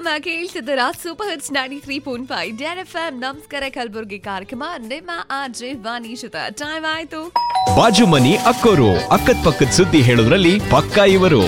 ಕಾರ್ಯಕ್ರಮ ಕೇಳ್ತಿದ್ದೀರಾ super hits ninety three point five ಡ್ಯಾರ್ ಎಫ್ ಎಂ ನಮಸ್ಕಾರ ಕಲಬುರ್ಗಿ ಕಾರ್ಯಕ್ರಮ ನಿಮ್ಮ ಆರ್ಜೆ ವಾಣಿ ಜೊತೆ ಟೈಮ್ ಆಯ್ತು ಬಾಜು ಮನಿ ಅಕ್ಕೋರು ಅಕ್ಕದ ಪಕ್ಕದ ಸುದ್ದಿ ಹೇಳೋದ್ರಲ್ಲಿ ಪಕ್ಕಾ ಇವರು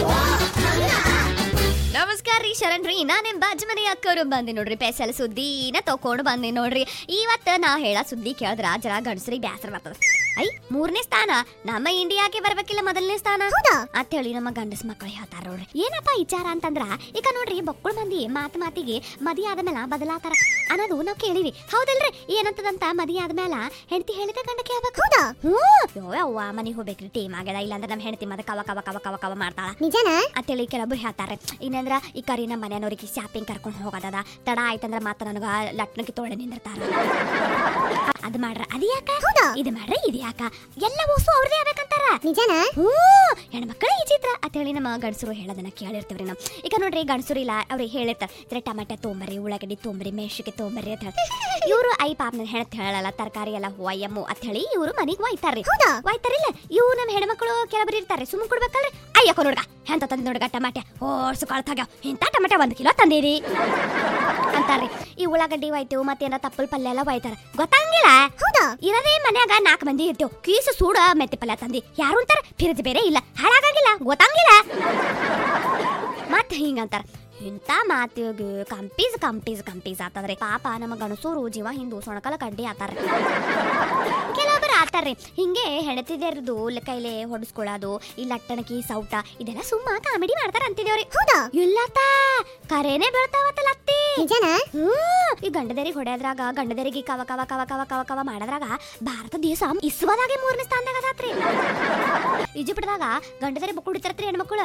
ನಮಸ್ಕಾರ ರೀ ಶರಣ್ ರೀ ನಾ ನಿಮ್ ಬಾಜು ಮನೆ ಅಕ್ಕವ್ರು ಬಂದೆ ನೋಡ್ರಿ ಪೆಸಲ್ ಸುದ್ದಿನ ತಕೊಂಡು ಬಂದೆ ನೋಡ್ರಿ ಇವತ್ತ ನಾ ಹೇಳ ಸುದ್ದಿ ಕೇಳಿದ್ರ ಜರ ಗಂಡಸರಿಗೆ ಬ್ಯಾಸರ ಬರ್ತದ ಐ ಮೂರನೇ ಸ್ಥಾನ ನಮ್ಮ ಇಂಡಿಯಾಗೆ ಬರ್ಬೇಕಿಲ್ಲ ಮೊದಲನೇ ಸ್ಥಾನ ಹೌದಾ ಅಂತ ಹೇಳಿ ನಮ್ಮ ಗಂಡಸ್ ಮಕ್ಕಳು ಹೇಳ್ತಾರ ನೋಡ್ರಿ ಏನಪ್ಪ ವಿಚಾರ ಅಂತಂದ್ರ ಈಗ ನೋಡ್ರಿ ಬಕ್ಕುಳ ಮಂದಿ ಮಾತ್ ಮಾತಿಗೆ ಮದಿ ಆದ್ಮೇಲೆ ಬದಲಾತಾರ ಅನ್ನೋದು ನಾವ್ ಕೇಳಿವಿ ಹೌದಲ್ರಿ ಏನಂತದಂತ ಮದಿ ಆದ್ಮೇಲೆ ಹೆಂಡತಿ ಹೇಳಿದ ಗಂಡ ಕೇಳ್ಬೇಕು ಹೌದಾ ಹ್ಞೂ ಅವ್ವ ಮನೆಗೆ ಹೋಗ್ಬೇಕ್ರಿ ಟೀಮ್ ಆಗ್ಯದ ಇಲ್ಲಾಂದ್ರೆ ನಮ್ಮ ಹೆಂಡತಿ ಮತ್ತೆ ಕವ ಕವ ಕವ ಕವ ಕವ ಮಾಡ್ತಾಳ ನಿಜನ ಅಂತೇಳಿ ಕೆಲವೊಬ್ರು ಹೇಳ್ತಾರೆ ಇನ್ನಂದ್ರ ಈ ಕರಿ ನಮ್ಮ ಮನೆಯವ್ರಿಗೆ ಶಾಪಿಂಗ್ ಕರ್ಕೊಂಡು ಹೋಗೋದದ ತಡ ಆಯ್ತಂದ್ರ ಮಾತ್ರ ನನಗ ಲಟ್ನಕ್ಕೆ ತೊಳೆ ನಿಂದಿರ್ತಾರ ಅದ್ ಮಾಡ್ರ ಅದ್ ಯಾಕ ಇದು ಮಾಡ್ರ ಇದು ಯಾಕ ಎಲ್ಲ ವಸ್ತು ಅವ್ರದೇ ಆಗ್ಬೇಕಂತಾರ ನಿಜನ ಹ್ಞೂ ಹೆಣ್ಮಕ್ಳ ಈ ಚಿತ್ರ ಅಂತ ಹೇಳಿ ನಮ್ಮ ಗಂಡಸರು ಹೇಳೋದನ್ನ ಕೇಳಿರ್ತೀವ್ರಿ ನಾವು ಈಗ ನೋಡ್ರಿ ಗಂಡಸರು ಇಲ್ಲ ಅವ್ರಿಗೆ ಹೇಳಿರ್ತಾರೆ ಟಮಾಟೆ ತೊಂಬರಿ ಉಳ್ಳಾಗಡ್ಡಿ ತೊಂಬರಿ ಮೆಣಸಿಗೆ ತೊಂಬರಿ ಅಂತ ಹೇಳಿ ಇವರು ಐ ಪಾಪ ಹೆಣತ್ ಹೇಳಲ್ಲ ತರಕಾರಿ ಎಲ್ಲ ಒಯ್ಯಮ್ಮು ಅಂತ ಹೇಳಿ ಇವರು ಮನೆಗೆ ಒಯ್ತಾರ್ರಿ ಒಯ್ತಾರಿಲ್ಲ ಇವು ನಮ್ಮ ಹೆಣ್ಮಕ್ಳು ಕೆಲವರು ಇರ್ತಾರೆ ಸುಮ್ಮನೆ ಕೊಡ್ಬೇಕಲ್ರಿ ಅಯ್ಯಕ್ಕ ನೋಡ್ಗ ಎಂತ ತಂದ್ ನೋಡ್ಗ ಟಮಾಟೆ ಓಡ್ಸು ಕಳ್ತಾಗ ಇಂಥ ಟಮಾಟೆ ಒಂದ್ ಕಿಲೋ ತಂದಿರಿ ಅಂತಾರ್ರಿ ಈ ಉಳ್ಳಾಗಡ್ಡಿ ಒಯ್ತೇವು ಮತ್ತೇನ ತಪ್ಪಲ್ ಪಲ್ಯ ಎಲ್ಲ ಒಯ್ತಾರ ಗೊತ್ತಾಗಿಲ್ಲ ಹೌದಾ ಇರದೇ ಮನ್ಯಾಗ ನಾಲ್ಕು ಮಂದಿ ಇರ್ತೇವ್ ಕೀಸು ಸೂಡ ಮೆತ್ತಿ ಪಲ್ಯ ತಂದಿ ಯಾರು ಅಂತಾರ ಫಿರಿಜ್ ಬೇರೆ ಇಲ್ಲ ಹಾಳಾಗಂಗಿಲ್ಲ ಗೊತ್ತಾಗಿಲ್ಲ ಮತ್ ಹಿಂಗಂತಾರ ಇಂಥ ಮಾತಿಗೆ ಕಂಪೀಸ್ ಕಂಪೀಸ್ ಕಂಪೀಸ್ ಆತದ್ರಿ ಪಾಪ ನಮ್ಮ ಗಣಸೂರು ಜೀವ ಹಿಂದು ಸೊಣಕಲ ಕಡ್ಡಿ ಆತಾರ ಕೆಲವೊಬ್ಬರು ಆತಾರ್ರಿ ಹಿಂಗೆ ಹೆಣತಿದೇರ್ದು ಕೈಲೆ ಹೊಡಿಸ್ಕೊಳ್ಳೋದು ಈ ಲಟ್ಟಣಕಿ ಸೌಟ ಇದೆಲ್ಲ ಸುಮ್ಮ ಕಾಮಿಡಿ ಮಾಡ್ತಾರ ಅಂತಿದೇವ್ರಿ ಹೌದಾ ಇಲ್ಲತ್ತ ಕರೇನೆ ಬೀಳ್ತಾವತ್ತಲ್ಲ ಅತ್ತಿ ಹ್ಮ್ ಈ ಗಂಡದರಿಗೆ ಹೊಡೆಯದ್ರಾಗ ಗಂಡದರಿಗೆ ಕವ ಕವ ಕವ ಕವ ಕವ ಕವ ಮಾಡದ್ರಾಗ ಭಾರತ ದೇಶ ಇಸ್ವದಾಗೆ ಮೂರನೇ ಸ್ಥಾನದಾಗ ಅದಾತ್ರಿ ಈಜಿಪ್ಟ್ದಾಗ ಗಂಡದರಿ ಬುಕ್ ಹೊಡಿತಾರತ್ರಿ ಹೆಣ್ಮಕ್ಳು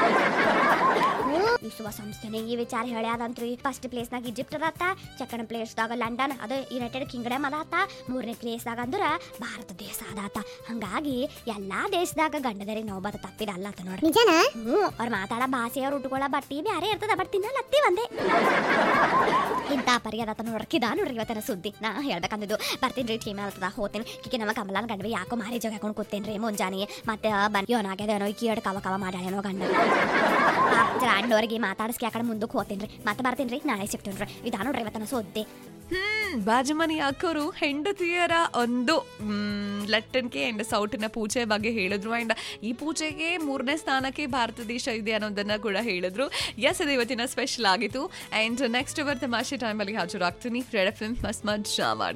ವಿಶ್ವ ಸಂಸ್ಥೆನೆ ಈ ವಿಚಾರ ಹೇಳ್ಯಾದಂತ್ರಿ ಫಸ್ಟ್ ಪ್ಲೇಸ್ ನಾಗ ಈಜಿಪ್ಟ್ ಅದಾತ ಸೆಕೆಂಡ್ ಪ್ಲೇಸ್ ದಾಗ ಲಂಡನ್ ಅದು ಯುನೈಟೆಡ್ ಕಿಂಗ್ಡಮ್ ಅದಾತ ಮೂರನೇ ಪ್ಲೇಸ್ ದಾಗ ಅಂದ್ರ ಭಾರತ ದೇಶ ಅದಾತ ಹಂಗಾಗಿ ಎಲ್ಲಾ ದೇಶದಾಗ ಗಂಡದರಿ ನೋಬತ್ತ ತಪ್ಪಿದಲ್ಲ ಅಂತ ನೋಡ್ರಿ ನಿಜನ ಹ್ಞೂ ಅವ್ರ ಮಾತಾಡೋ ಭಾಷೆ ಅವ್ರು ಉಟ್ಕೊಳ್ಳೋ ಬಟ್ಟಿ ಬ್ಯಾರೆ ಇರ್ತದ ಬಟ್ ತಿನ್ನಲ್ಲ ಅತ್ತಿ ಒಂದೇ ಇಂಥ ಪರಿ ಅದಾತ ನೋಡ್ಕಿದ ನೋಡ್ರಿ ಇವತ್ತಿನ ಸುದ್ದಿ ನಾ ಹೇಳ್ಬೇಕಂದಿದ್ದು ಬರ್ತೀನಿ ರೀ ಟೀಮ್ ಆಗ್ತದ ಹೋಗ್ತೀನಿ ಕಿಕ್ಕಿ ನಮ್ಮ ಕಮಲನ್ ಗಂಡವಿ ಯಾಕೋ ಮಾರಿ ಜೋಗ ಹಾಕೊಂಡು ಕೂತೇನ್ರಿ ಮುಂಜಾನೆ ಮತ್ತೆ ಬನ್ ಯೋನಾಗ್ಯದೇನೋ ಈ ಕೀಡ್ ಕವ ಕವ ಮಾಡ್ಯಾಳೇನೋ ಗಂಡ ಪಾಪ್ ಜರ ಅಣ್ಣವ್ರಿಗೆ ಮಾತಾಡಿಸ್ಕೆ ಆ ಕಡೆ ಮುಂದಕ್ಕೆ ಹೋಗ್ತೀನಿ ಮತ್ತೆ ಬರ್ತೀನಿ ರೀ ನಾಳೆ ಸಿಗ್ತೀನಿ ರೀ ಇದಾ ನೋಡ್ರಿ ಇವತ್ತಿನ ಸುದ್ದಿ ಹ್ಮ್ ಬಾಜುಮನಿ ಅಕ್ಕರು ಹೆಂಡತಿಯರ ಒಂದು ಮ್, ಲಟ್ಟಣಿಕೆ ಅಂಡ್ ಸೌಟಿನ ಪೂಜೆ ಬಗ್ಗೆ ಹೇಳಿದ್ರು ಅಂಡ್ ಈ ಪೂಜೆಗೆ ಮೂರನೇ ಸ್ಥಾನಕ್ಕೆ ಭಾರತ ದೇಶ ಇದೆ ಅನ್ನೋದನ್ನ ಕೂಡ ಹೇಳಿದ್ರು ಎಸ್ ಇದು ಇವತ್ತಿನ ಸ್ಪೆಷಲ್ ಆಗಿತ್ತು ಅಂಡ್ ನೆಕ್ಸ್ಟ್ ಅವರ್ ತಮಾಷೆ ಟೈಮಲ್ಲಿ ಹಾಜರಾಗ್ತೀನಿ ರೆಡ್ ಎಫ್ ಎಂ ಮಸ್ತ್ ಮಜಾ ಮಾಡಿ